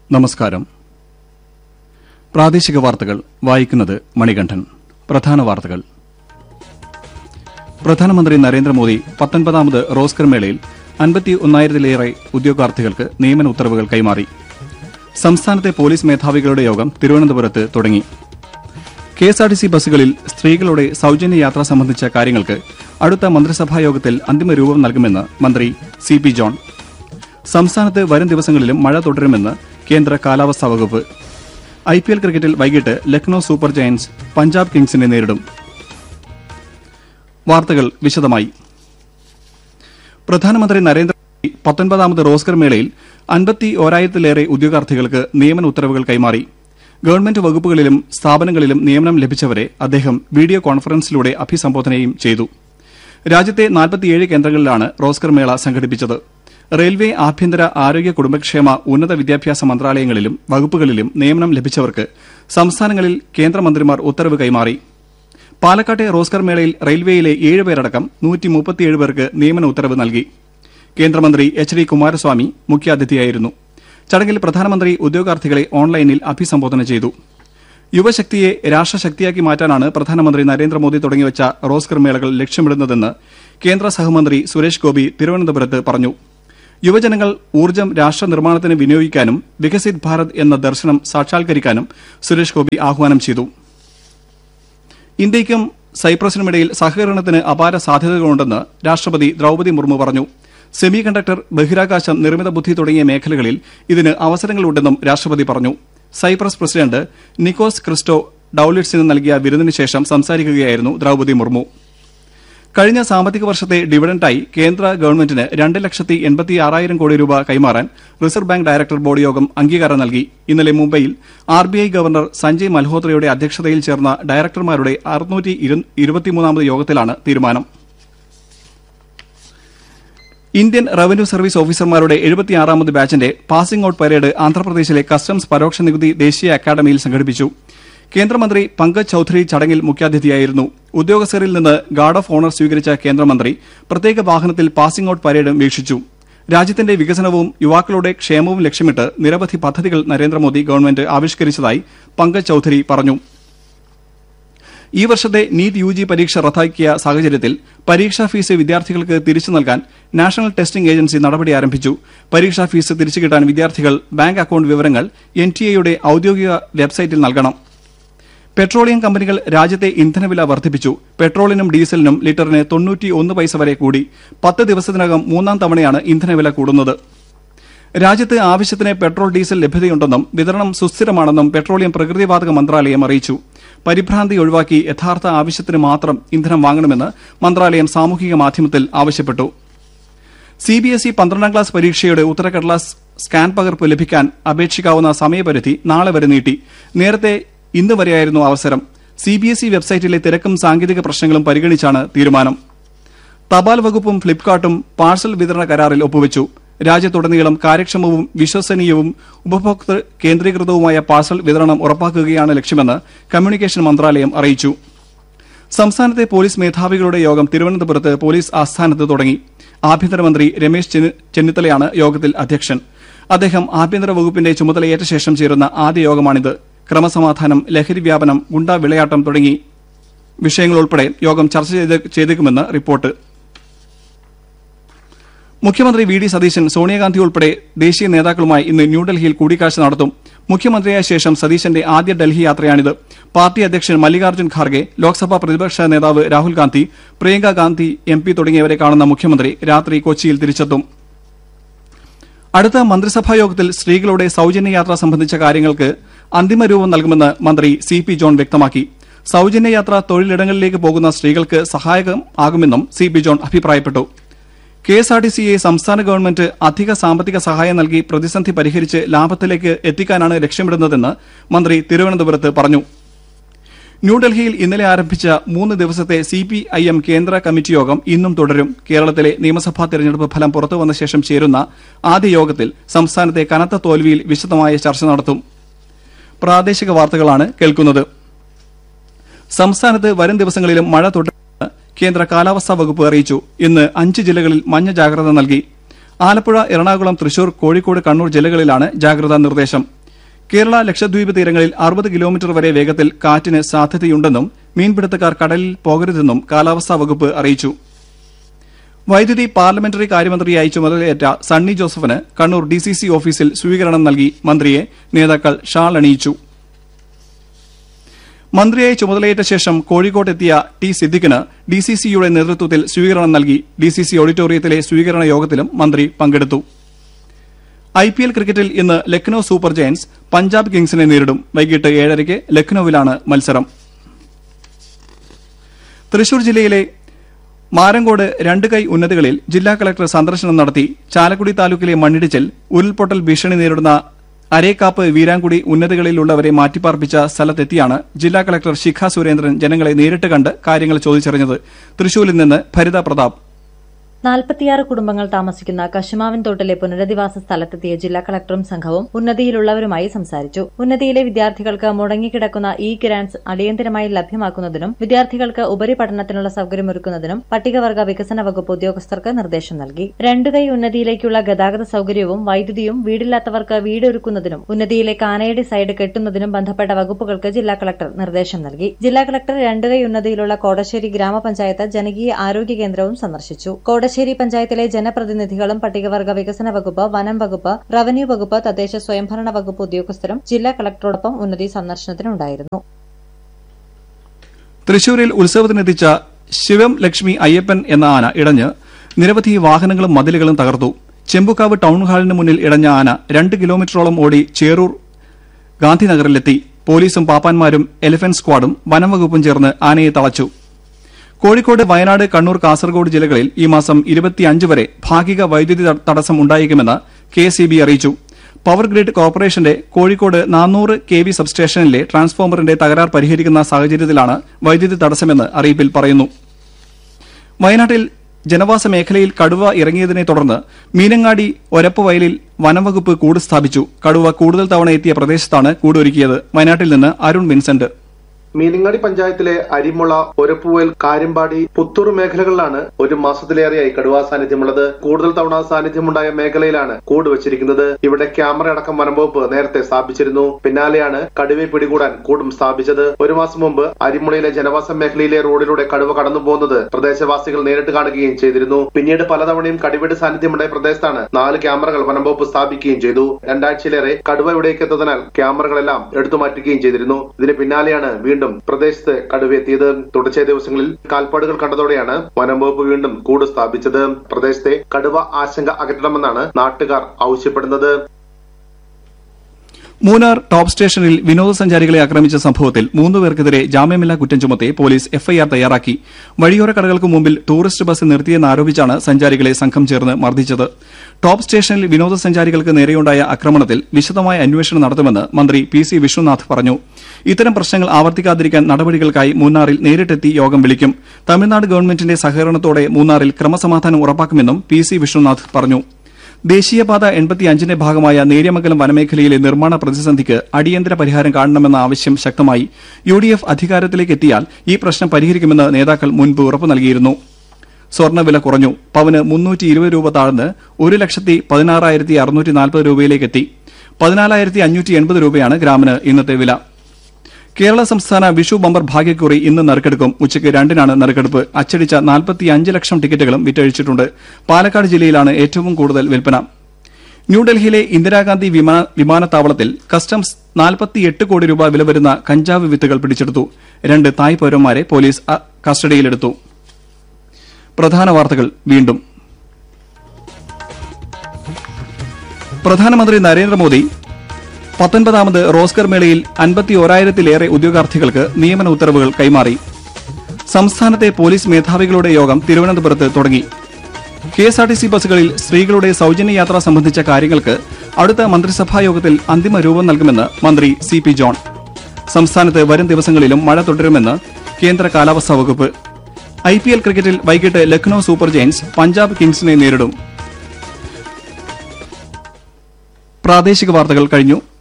നമസ്കാരം പ്രാദേശിക വാർത്തകൾ വായിക്കുന്നത് മണികണ്ഠൻ പ്രധാന വാർത്തകൾ പ്രധാനമന്ത്രി നരേന്ദ്രമോദി പത്തൊൻപതാമത് റോസ്കർ മേളയിൽ അൻപത്തി ഒന്നായിരത്തിലേറെ ഉദ്യോഗാർത്ഥികൾക്ക് നിയമന ഉത്തരവുകൾ കൈമാറി സംസ്ഥാനത്തെ പോലീസ് മേധാവികളുടെ യോഗം തിരുവനന്തപുരത്ത് തുടങ്ങി കെഎസ്ആർടിസി ബസ്സുകളിൽ സ്ത്രീകളുടെ സൌജന്യ യാത്ര സംബന്ധിച്ച കാര്യങ്ങൾക്ക് അടുത്ത മന്ത്രിസഭാ യോഗത്തിൽ അന്തിമ രൂപം നൽകുമെന്ന് മന്ത്രി സി പി ജോൺ സംസ്ഥാനത്ത് വരും ദിവസങ്ങളിലും മഴ തുടരുമെന്ന് കേന്ദ്ര കാലാവസ്ഥാ വകുപ്പ് ഐ പി എൽ ക്രിക്കറ്റിൽ വൈകിട്ട് ലക്നൌ സൂപ്പർ ജയന്റ്സ് പഞ്ചാബ് കിങ്സിനെ നേരിടും വാർത്തകൾ വിശദമായി പ്രധാനമന്ത്രി നരേന്ദ്രമോദി പത്തൊൻപതാമത് റോസ്കർ മേളയിൽ അൻപത്തി ഓരായിരത്തിലേറെ ഉദ്യോഗാർത്ഥികൾക്ക് നിയമന ഉത്തരവുകൾ കൈമാറി ഗവൺമെന്റ് വകുപ്പുകളിലും സ്ഥാപനങ്ങളിലും നിയമനം ലഭിച്ചവരെ അദ്ദേഹം വീഡിയോ കോൺഫറൻസിലൂടെ അഭിസംബോധനയും ചെയ്തു രാജ്യത്തെ നാൽപ്പത്തിയേഴ് കേന്ദ്രങ്ങളിലാണ് റോസ്കർ മേള സംഘടിപ്പിച്ചത് റെയിൽവേ ആഭ്യന്തര ആരോഗ്യ കുടുംബക്ഷേമ ഉന്നത വിദ്യാഭ്യാസ മന്ത്രാലയങ്ങളിലും വകുപ്പുകളിലും നിയമനം ലഭിച്ചവർക്ക് സംസ്ഥാനങ്ങളിൽ കേന്ദ്രമന്ത്രിമാർ ഉത്തരവ് കൈമാറി പാലക്കാട്ടെ റോസ്കർ മേളയിൽ റെയിൽവേയിലെ ഏഴ് പേരടക്കം നൂറ്റി മുപ്പത്തിയേഴ് പേർക്ക് നിയമന ഉത്തരവ് നൽകി കേന്ദ്രമന്ത്രി എച്ച് ഡി കുമാരസ്വാമി മുഖ്യാതിഥിയായിരുന്നു ചടങ്ങിൽ പ്രധാനമന്ത്രി ഉദ്യോഗാർത്ഥികളെ ഓൺലൈനിൽ അഭിസംബോധന ചെയ്തു യുവശക്തിയെ രാഷ്ട്രശക്തിയാക്കി മാറ്റാനാണ് പ്രധാനമന്ത്രി നരേന്ദ്രമോദി തുടങ്ങിവച്ച റോസ്കർ മേളകൾ ലക്ഷ്യമിടുന്നതെന്ന് കേന്ദ്ര സഹമന്ത്രി സുരേഷ് ഗോപി തിരുവനന്തപുരത്ത് പറഞ്ഞു യുവജനങ്ങൾ ഊർജ്ജം രാഷ്ട്ര നിർമ്മാണത്തിന് വിനിയോഗിക്കാനും വികസിത് ഭാരത് എന്ന ദർശനം സാക്ഷാത്കരിക്കാനും സുരേഷ് ഗോപി ആഹ്വാനം ചെയ്തു ഇന്ത്യയ്ക്കും സൈപ്രസിനുമിടയിൽ സഹകരണത്തിന് അപാര സാധ്യതകളുണ്ടെന്ന് രാഷ്ട്രപതി ദ്രൌപതി മുർമു പറഞ്ഞു സെമി കണ്ടക്ടർ ബഹിരാകാശം നിർമ്മിത ബുദ്ധി തുടങ്ങിയ മേഖലകളിൽ ഇതിന് അവസരങ്ങളുണ്ടെന്നും രാഷ്ട്രപതി പറഞ്ഞു സൈപ്രസ് പ്രസിഡന്റ് നിക്കോസ് ക്രിസ്റ്റോ ഡൌലിറ്റ്സിന് നൽകിയ വിരുന്നിന് ശേഷം സംസാരിക്കുകയായിരുന്നു ദ്രൌപതി മുർമു കഴിഞ്ഞ സാമ്പത്തിക വർഷത്തെ ഡിവിഡന്റായി കേന്ദ്ര ഗവൺമെന്റിന് രണ്ട് ലക്ഷത്തി എൺപത്തി ആറായിരം കോടി രൂപ കൈമാറാൻ റിസർവ് ബാങ്ക് ഡയറക്ടർ ബോർഡ് യോഗം അംഗീകാരം നൽകി ഇന്നലെ മുംബൈയിൽ R B I governor Sanjay മൽഹോത്രയുടെ അധ്യക്ഷതയിൽ ചേർന്ന ഡയറക്ടർമാരുടെ അറുന്നൂറ്റി ഇരുപത്തിമൂന്നാമത് യോഗത്തിലാണ് തീരുമാനം ഇന്ത്യൻ റവന്യൂ സർവീസ് ഓഫീസർമാരുടെ എഴുപത്തിയാറാമത് ബാച്ചിന്റെ പാസിംഗ് ഔട്ട് പരേഡ് ആന്ധ്രാപ്രദേശിലെ കസ്റ്റംസ് പരോക്ഷ നികുതി ദേശീയ അക്കാദമിയിൽ സംഘടിപ്പിച്ചു കേന്ദ്രമന്ത്രി പങ്കജ് ചൌധരി ചടങ്ങിൽ മുഖ്യാതിഥിയായിരുന്നു ഉദ്യോഗസ്ഥരിൽ നിന്ന് ഗാർഡ് ഓഫ് ഓണർ സ്വീകരിച്ച കേന്ദ്രമന്ത്രി പ്രത്യേക വാഹനത്തിൽ പാസിംഗ് ഔട്ട് പരേഡും വീക്ഷിച്ചു രാജ്യത്തിന്റെ വികസനവും യുവാക്കളുടെ ക്ഷേമവും ലക്ഷ്യമിട്ട് നിരവധി പദ്ധതികൾ നരേന്ദ്രമോദി ഗവൺമെന്റ് ആവിഷ്കരിച്ചതായി പങ്കജ് ചൌധരി പറഞ്ഞു ഈ വർഷത്തെ നീറ്റ് യു ജി പരീക്ഷ റദ്ദാക്കിയ സാഹചര്യത്തിൽ പരീക്ഷാ ഫീസ് വിദ്യാർത്ഥികൾക്ക് തിരിച്ചു നൽകാൻ നാഷണൽ ടെസ്റ്റിംഗ് ഏജൻസി നടപടി ആരംഭിച്ചു പരീക്ഷാ ഫീസ് തിരിച്ചു കിട്ടാൻ വിദ്യാർത്ഥികൾ ബാങ്ക് അക്കൌണ്ട് വിവരങ്ങൾ എൻ ടി എയുടെ ഔദ്യോഗിക വെബ്സൈറ്റിൽ നൽകണം പെട്രോളിയം കമ്പനികൾ രാജ്യത്തെ ഇന്ധനവില വർദ്ധിപ്പിച്ചു പെട്രോളിനും ഡീസലിനും ലിറ്ററിന് തൊണ്ണൂറ്റി ഒന്ന് പൈസ വരെ കൂടി പത്ത് ദിവസത്തിനകം മൂന്നാം തവണയാണ് ഇന്ധനവില കൂടുന്നത് രാജ്യത്ത് ആവശ്യത്തിന് പെട്രോൾ ഡീസൽ ലഭ്യതയുണ്ടെന്നും വിതരണം സുസ്ഥിരമാണെന്നും പെട്രോളിയം പ്രകൃതിവാതക മന്ത്രാലയം അറിയിച്ചു പരിഭ്രാന്തി ഒഴിവാക്കി യഥാർത്ഥ ആവശ്യത്തിന് മാത്രം ഇന്ധനം വാങ്ങണമെന്ന് മന്ത്രാലയം സാമൂഹിക മാധ്യമത്തിൽ ആവശ്യപ്പെട്ടു സിബിഎസ്ഇ പന്ത്രണ്ടാം ക്ലാസ് പരീക്ഷയുടെ ഉത്തരക്കടലാസ് സ്കാൻ പകർപ്പ് ലഭിക്കാൻ അപേക്ഷിക്കാവുന്ന സമയപരിധി നാളെ വരെ നീട്ടി നേരത്തെ ഇന്ന് വരെയായിരുന്നു അവസരം സിബിഎസ്ഇ വെബ്സൈറ്റിലെ തിരക്കും സാങ്കേതിക പ്രശ്നങ്ങളും പരിഗണിച്ചാണ് തീരുമാനം തപാൽ വകുപ്പും ഫ്ലിപ്കാർട്ടും പാഴ്സൽ വിതരണ കരാറിൽ ഒപ്പുവച്ചു രാജ്യത്തുടനീളം കാര്യക്ഷമവും വിശ്വസനീയവും ഉപഭോക്തൃ കേന്ദ്രീകൃതവുമായ പാഴ്സൽ വിതരണം ഉറപ്പാക്കുകയാണ് ലക്ഷ്യമെന്ന് കമ്മ്യൂണിക്കേഷൻ മന്ത്രാലയം അറിയിച്ചു സംസ്ഥാനത്തെ പോലീസ് മേധാവികളുടെ യോഗം തിരുവനന്തപുരത്ത് പോലീസ് ആസ്ഥാനത്ത് തുടങ്ങി ആഭ്യന്തരമന്ത്രി രമേശ് ചെന്നിത്തലയാണ് യോഗത്തിൽ അധ്യക്ഷൻ അദ്ദേഹം ആഭ്യന്തര വകുപ്പിന്റെ ചുമതലയേറ്റ ശേഷം ചേരുന്ന ആദ്യ യോഗമാണിത് ക്രമസമാധാനം ലഹരി വ്യാപനം ഗുണ്ടാ വിളയാട്ടം തുടങ്ങി വിഷയങ്ങളുൾപ്പെടെ യോഗം ചർച്ച ചെയ്തേക്കുമെന്ന് റിപ്പോർട്ട് മുഖ്യമന്ത്രി വി ഡി സതീശൻ സോണിയാഗാന്ധി ഉൾപ്പെടെ ദേശീയ നേതാക്കളുമായി ഇന്ന് ന്യൂഡൽഹിയിൽ കൂടിക്കാഴ്ച നടത്തും മുഖ്യമന്ത്രിയായ ശേഷം സതീശന്റെ ആദ്യ ഡൽഹി യാത്രയാണിത് പാർട്ടി അധ്യക്ഷൻ മല്ലികാർജ്ജുൻ ഖാർഗെ ലോക്സഭാ പ്രതിപക്ഷ നേതാവ് രാഹുൽ ഗാന്ധി പ്രിയങ്ക ഗാന്ധി എം പി തുടങ്ങിയവരെ കാണുന്ന മുഖ്യമന്ത്രി രാത്രി കൊച്ചിയിൽ തിരിച്ചെത്തും അടുത്ത മന്ത്രിസഭാ യോഗത്തിൽ സ്ത്രീകളുടെ സൌജന്യ യാത്ര സംബന്ധിച്ച കാര്യങ്ങൾക്ക് അന്തിമ രൂപം നൽകുമെന്ന് മന്ത്രി സി പി ജോൺ വ്യക്തമാക്കി സൌജന്യ യാത്ര തൊഴിലിടങ്ങളിലേക്ക് പോകുന്ന സ്ത്രീകൾക്ക് സഹായകമാകുമെന്നും സി പി ജോൺ അഭിപ്രായപ്പെട്ടു കെഎസ്ആർടിസിയെ സംസ്ഥാന ഗവൺമെന്റ് അധിക സാമ്പത്തിക സഹായം നൽകി പ്രതിസന്ധി പരിഹരിച്ച് ലാഭത്തിലേക്ക് എത്തിക്കാനാണ് ലക്ഷ്യമിടുന്നതെന്ന് മന്ത്രി തിരുവനന്തപുരത്ത് പറഞ്ഞു ന്യൂഡൽഹിയിൽ ഇന്നലെ ആരംഭിച്ച മൂന്ന് ദിവസത്തെ സി പി ഐ എം കേന്ദ്ര കമ്മിറ്റി യോഗം ഇന്നും തുടരും കേരളത്തിലെ നിയമസഭാ തെരഞ്ഞെടുപ്പ് ഫലം പുറത്തുവന്ന ശേഷം ചേരുന്ന ആദ്യ യോഗത്തിൽ സംസ്ഥാനത്തെ കനത്ത തോൽവിയിൽ വിശദമായ ചർച്ച നടത്തും പ്രാദേശിക വാർത്തകളാണ് കേൾക്കുന്നത് സംസ്ഥാനത്ത് വരും ദിവസങ്ങളിലും മഴ തുടരുമെന്ന് കേന്ദ്ര കാലാവസ്ഥാ വകുപ്പ് അറിയിച്ചു ഇന്ന് അഞ്ച് ജില്ലകളിൽ മഞ്ഞ ജാഗ്രത നൽകി ആലപ്പുഴ എറണാകുളം തൃശൂർ കോഴിക്കോട് കണ്ണൂർ ജില്ലകളിലാണ് ജാഗ്രതാ നിർദ്ദേശം കേരള ലക്ഷദ്വീപ് തീരങ്ങളിൽ അറുപത് കിലോമീറ്റർ വരെ വേഗത്തിൽ കാറ്റിന് സാധ്യതയുണ്ടെന്നും മീൻപിടുത്തക്കാർ കടലിൽ പോകരുതെന്നും കാലാവസ്ഥാ വകുപ്പ് അറിയിച്ചു വൈദ്യുതി പാർലമെന്ററി കാര്യമന്ത്രിയായി ചുമതലയേറ്റ സണ്ണി ജോസഫിന് കണ്ണൂർ ഡിസിസി ഓഫീസിൽ സ്വീകരണം നൽകി മന്ത്രിയെ നേതാക്കൾ ഷാൾ അണിയിച്ചു മന്ത്രിയായി ചുമതലയേറ്റ ശേഷം കോഴിക്കോട്ടെത്തിയ ടി സിദ്ദിഖിന് ഡിസിസിയുടെ നേതൃത്വത്തിൽ സ്വീകരണം നൽകി ഡിസിസി ഓഡിറ്റോറിയത്തിലെ സ്വീകരണ യോഗത്തിലും മന്ത്രി പങ്കെടുത്തു ഐപിഎൽ ക്രിക്കറ്റിൽ ഇന്ന് ലക്നൌ സൂപ്പർ ജയന്റ്സ് പഞ്ചാബ് കിങ്സിനെ നേരിടും വൈകിട്ട് ഏഴരയ്ക്ക് ലക്നൌവിലാണ് മത്സരം തൃശൂർ ജില്ലയിലെ മാരങ്കോട് രണ്ട് കൈ ഉന്നതികളിൽ ജില്ലാ കളക്ടർ സന്ദർശനം നടത്തി ചാലക്കുടി താലൂക്കിലെ മണ്ണിടിച്ചിൽ ഉരുൾപൊട്ടൽ ഭീഷണി നേരിടുന്ന അരേക്കാപ്പ് വീരാങ്കുടി ഉന്നതികളിലുള്ളവരെ മാറ്റിപ്പാർപ്പിച്ച സ്ഥലത്തെത്തിയാണ് ജില്ലാ കളക്ടർ ശിഖ സുരേന്ദ്രൻ ജനങ്ങളെ നേരിട്ട് കണ്ട് കാര്യങ്ങൾ ചോദിച്ചറിഞ്ഞത് തൃശൂരിൽ നിന്ന് ഭരിത പ്രതാപ് നാൽപ്പത്തിയാറ് കുടുംബങ്ങൾ താമസിക്കുന്ന കശുമാവിൻ തോട്ടിലെ പുനരധിവാസ സ്ഥലത്തെത്തിയ ജില്ലാ കളക്ടറും സംഘവും ഉന്നതിയിലുള്ളവരുമായി സംസാരിച്ചു ഉന്നതിയിലെ വിദ്യാർത്ഥികൾക്ക് മുടങ്ങിക്കിടക്കുന്ന ഇ ഗ്രാന്റ്സ് അടിയന്തരമായി ലഭ്യമാക്കുന്നതിനും വിദ്യാർത്ഥികൾക്ക് ഉപരിപഠനത്തിനുള്ള സൌകര്യമൊരുക്കുന്നതിനും പട്ടികവർഗ വികസന വകുപ്പ് ഉദ്യോഗസ്ഥർക്ക് നിർദ്ദേശം നൽകി രണ്ടുകൈ ഉന്നതിയിലേക്കുള്ള ഗതാഗത സൌകര്യവും വൈദ്യുതിയും വീടില്ലാത്തവർക്ക് വീടൊരുക്കുന്നതിനും ഉന്നതിയിലെ കാനയടി സൈഡ് കെട്ടുന്നതിനും ബന്ധപ്പെട്ട വകുപ്പുകൾക്ക് ജില്ലാ കളക്ടർ നിർദ്ദേശം നൽകി ജില്ലാ കളക്ടർ രണ്ടുകൈ ഉന്നതിയിലുള്ള കോടശ്ശേരി ഗ്രാമപഞ്ചായത്ത് ജനകീയ ആരോഗ്യ കേന്ദ്രവും സന്ദർശിച്ചു കോടശ്ശേരി പഞ്ചായത്തിലെ ജനപ്രതിനിധികളും പട്ടികവർഗ വികസന വകുപ്പ് വനം വകുപ്പ് റവന്യൂ വകുപ്പ് തദ്ദേശ സ്വയംഭരണ വകുപ്പ് ഉദ്യോഗസ്ഥരും ജില്ലാ കളക്ടറോടൊപ്പം ഉന്നതി സന്ദർശനത്തിനുണ്ടായിരുന്നു തൃശൂരിൽ ഉത്സവത്തിനെത്തിച്ച ശിവം ലക്ഷ്മി അയ്യപ്പൻ എന്ന ആന ഇടഞ്ഞ് നിരവധി വാഹനങ്ങളും മതിലുകളും തകർത്തു ചെമ്പുക്കാവ് ടൌൺ ഹാളിന് മുന്നിൽ ഇടഞ്ഞ ആന രണ്ട് കിലോമീറ്ററോളം ഓടി ചേറൂർ ഗാന്ധിനഗറിലെത്തി പോലീസും പാപ്പാന്മാരും എലിഫന്റ് സ്ക്വാഡും വനംവകുപ്പും ചേർന്ന് ആനയെ തളച്ചു കോഴിക്കോട് വയനാട് കണ്ണൂർ കാസർഗോഡ് ജില്ലകളിൽ ഈ മാസം ഇരുപത്തിയഞ്ച് വരെ ഭാഗിക വൈദ്യുതി ത- തടസ്സം ഉണ്ടായേക്കുമെന്ന് കെ അറിയിച്ചു പവർ ഗ്രിഡ് കോർപ്പറേഷന്റെ കോഴിക്കോട് നാനൂറ് കെ വി സബ്സ്റ്റേഷനിലെ ട്രാൻസ്ഫോമറിന്റെ തകരാർ പരിഹരിക്കുന്ന സാഹചര്യത്തിലാണ് വൈദ്യുതി തടസ്സമെന്ന് അറിയിപ്പിൽ പറയുന്നു വയനാട്ടിൽ ജനവാസ മേഖലയിൽ കടുവ ഇറങ്ങിയതിനെ തുടർന്ന് മീനങ്ങാടി ഒരപ്പ് വയലിൽ വനംവകുപ്പ് കൂട് സ്ഥാപിച്ചു കടുവ കൂടുതൽ തവണ എത്തിയ പ്രദേശത്താണ് കൂട് ഒരുക്കിയത് വയനാട്ടിൽ നിന്ന് അരുൺ വിൻസെന്റ് മീനങ്ങാടി പഞ്ചായത്തിലെ അരിമുള ഒരപ്പുവയൽ കാര്യമ്പാടി പുത്തൂർ മേഖലകളിലാണ് ഒരു മാസത്തിലേറെയായി കടുവാ സാന്നിധ്യമുള്ളത് കൂടുതൽ തവണ സാന്നിധ്യമുണ്ടായ മേഖലയിലാണ് കൂട് വെച്ചിരിക്കുന്നത് ഇവിടെ ക്യാമറ അടക്കം വനംവകുപ്പ് നേരത്തെ സ്ഥാപിച്ചിരുന്നു പിന്നാലെയാണ് കടുവയെ പിടികൂടാൻ കൂടും സ്ഥാപിച്ചത് ഒരു മാസം മുമ്പ് അരിമുളയിലെ ജനവാസ മേഖലയിലെ റോഡിലൂടെ കടുവ കടന്നു പോകുന്നത് പ്രദേശവാസികൾ നേരിട്ട് കാണുകയും ചെയ്തിരുന്നു പിന്നീട് പലതവണയും കടുവയുടെ സാന്നിധ്യമുണ്ടായ പ്രദേശത്താണ് നാല് ക്യാമറകൾ വനംവകുപ്പ് സ്ഥാപിക്കുകയും ചെയ്തു രണ്ടാഴ്ചയിലേറെ കടുവ ഇവിടേക്ക് എത്തുന്നതിനാൽ ക്യാമറകളെല്ലാം എടുത്തു മാറ്റുകയും ചെയ്തിരുന്നു ഇതിന് പിന്നാലെയാണ് വീണ്ടും പ്രദേശത്ത് കടുവ എത്തിയത് തുടർച്ചയായ ദിവസങ്ങളിൽ കാൽപ്പാടുകൾ കണ്ടതോടെയാണ് വനം വകുപ്പ് വീണ്ടും കൂട് സ്ഥാപിച്ചത് പ്രദേശത്തെ കടുവ ആശങ്ക അകറ്റണമെന്നാണ് നാട്ടുകാർ ആവശ്യപ്പെടുന്നത് മൂന്നാർ ടോപ്പ് സ്റ്റേഷനിൽ വിനോദസഞ്ചാരികളെ ആക്രമിച്ച സംഭവത്തിൽ മൂന്നുപേർക്കെതിരെ ജാമ്യമില്ലാ കുറ്റം ചുമത്തി പോലീസ് എഫ്ഐആർ തയ്യാറാക്കി വഴിയോര കടകൾക്ക് മുമ്പിൽ ടൂറിസ്റ്റ് ബസ് നിർത്തിയെന്നാരോപിച്ചാണ് സഞ്ചാരികളെ സംഘം ചേർന്ന് മർദ്ദിച്ചത് ടോപ്പ് സ്റ്റേഷനിൽ വിനോദസഞ്ചാരികൾക്ക് നേരെയുണ്ടായ ആക്രമണത്തിൽ വിശദമായ അന്വേഷണം നടത്തുമെന്ന് മന്ത്രി പി സി വിശ്വനാഥ് പറഞ്ഞു ഇത്തരം പ്രശ്നങ്ങൾ ആവർത്തിക്കാതിരിക്കാൻ നടപടികൾക്കായി മൂന്നാറിൽ നേരിട്ടെത്തി യോഗം വിളിക്കും തമിഴ്നാട് ഗവൺമെന്റിന്റെ സഹകരണത്തോടെ മൂന്നാറിൽ ക്രമസമാധാനം ഉറപ്പാക്കുമെന്നും പി സി വിശ്വനാഥ് പറഞ്ഞു ദേശീയപാത എൺപത്തിയഞ്ചിന്റെ ഭാഗമായ നേര്യമംഗലം വനമേഖലയിലെ നിർമ്മാണ പ്രതിസന്ധിക്ക് അടിയന്തര പരിഹാരം കാണണമെന്ന ആവശ്യം ശക്തമായി യു ഡി എഫ് അധികാരത്തിലേക്ക് എത്തിയാൽ ഈ പ്രശ്നം പരിഹരിക്കുമെന്ന് നേതാക്കൾ മുൻപ് ഉറപ്പു നൽകിയിരുന്നു സ്വർണ്ണവില കുറഞ്ഞു പവന് മുന്നൂറ്റി ഇരുപത് രൂപ താഴ്ന്ന് ഒരു ലക്ഷത്തി പതിനാറായിരത്തി അറുന്നൂറ്റി നാൽപ്പത് രൂപയിലേക്കെത്തി പതിനാലായിരത്തി അഞ്ഞൂറ്റി എൺപത് രൂപയാണ് ഗ്രാമിന് ഇന്നത്തെ വില കേരള സംസ്ഥാന വിഷു ബമ്പർ ഭാഗ്യക്കുറി ഇന്ന് നറുക്കെടുക്കും ഉച്ചയ്ക്ക് രണ്ടിനാണ് നറുക്കെടുപ്പ് അച്ചടിച്ച നാൽപ്പത്തിയഞ്ച് ലക്ഷം ടിക്കറ്റുകളും വിറ്റഴിച്ചിട്ടുണ്ട് പാലക്കാട് ജില്ലയിലാണ് ഏറ്റവും കൂടുതൽ വിൽപ്പന ന്യൂഡൽഹിയിലെ ഇന്ദിരാഗാന്ധി വിമാ- വിമാനത്താവളത്തിൽ കസ്റ്റംസ് നാൽപ്പത്തിയെട്ട് കോടി രൂപ വില വരുന്ന കഞ്ചാവ് വിത്തുകൾ പിടിച്ചെടുത്തു രണ്ട് തായ് പൌരന്മാരെ പോലീസ് അ, കസ്റ്റഡിയിലെടുത്തു പ്രധാന വാർത്തകൾ വീണ്ടും പ്രധാനമന്ത്രി നരേന്ദ്രമോദി പത്തൊൻപതാമത് റോസ്കർ മേളയിൽ അൻപത്തി ഓരായിരത്തിലേറെ ഉദ്യോഗാർത്ഥികൾക്ക് നിയമന ഉത്തരവുകൾ കൈമാറി സംസ്ഥാനത്തെ പോലീസ് മേധാവികളുടെ യോഗം തിരുവനന്തപുരത്ത് തുടങ്ങി കെഎസ്ആർടിസി ബസ്സുകളിൽ സ്ത്രീകളുടെ സൌജന്യ യാത്ര സംബന്ധിച്ച കാര്യങ്ങൾക്ക് അടുത്ത മന്ത്രിസഭാ യോഗത്തിൽ അന്തിമ രൂപം നൽകുമെന്ന് മന്ത്രി സി പി ജോൺ സംസ്ഥാനത്ത് വരും ദിവസങ്ങളിലും മഴ തുടരുമെന്ന് കേന്ദ്ര കാലാവസ്ഥാ വകുപ്പ് ഐ പി എൽ ക്രിക്കറ്റിൽ വൈകിട്ട് ലക്നൌ സൂപ്പർ ജയന്റ്സ് പഞ്ചാബ് കിങ്സിനെ നേരിടും പ്രാദേശിക വാർത്തകൾ കഴിഞ്ഞു